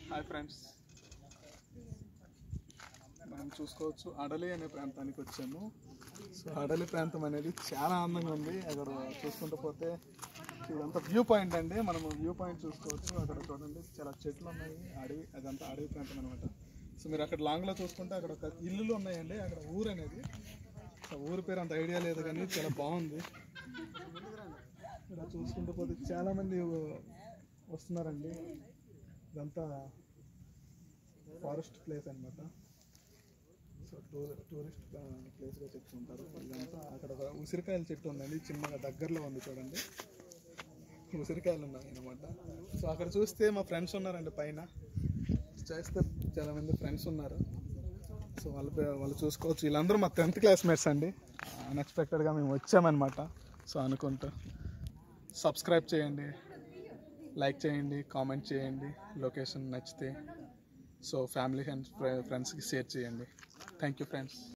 hi friends మనం చూసుకోవచ్చు అడలి అనే ప్రాంతానికి వచ్చాము సో అడలి ప్రాంతం అనేది చాలా అందంగా ఉంది అక్కడ చూసుకుంటూ పోతే ఇదంతా వ్యూ పాయింట్ అండి మనం వ్యూ పాయింట్ చూసుకోవచ్చు అక్కడ చూడండి చాలా చెట్లు ఉన్నాయి అడవి అదంతా అడవి ప్రాంతం అనమాట సో మీరు అక్కడ లాంగ్లో చూసుకుంటే అక్కడ ఒక ఇల్లులు ఉన్నాయండి అక్కడ ఊరు అనేది సో ఊరి పేరు అంత ఐడియా లేదు కానీ చాలా బాగుంది ఇక్కడ చూసుకుంటూ పోతే చాలామంది వస్తున్నారండి ఇదంతా ఫారెస్ట్ ప్లేస్ అన్నమాట సో టూర్ టూరిస్ట్ ప్లేస్గా చెప్తుంటారు ఇదంతా అక్కడ ఒక ఉసిరికాయల చెట్టు ఉందండి చిన్నగా దగ్గరలో ఉంది చూడండి ఉసిరికాయలు ఉన్నాయి అనమాట సో అక్కడ చూస్తే మా ఫ్రెండ్స్ ఉన్నారండి పైన చేస్తే చాలా మంది ఫ్రెండ్స్ ఉన్నారు సో వాళ్ళు వాళ్ళు చూసుకోవచ్చు వీళ్ళందరూ మా టెన్త్ క్లాస్మేట్స్ అండి అన్ఎక్స్పెక్టెడ్గా మేము వచ్చామన్నమాట సో అనుకుంటూ సబ్స్క్రైబ్ చేయండి లైక్ చేయండి కామెంట్ చేయండి లొకేషన్ నచ్చితే సో ఫ్యామిలీ అండ్ ఫ్రెండ్స్కి షేర్ చేయండి థ్యాంక్ యూ ఫ్రెండ్స్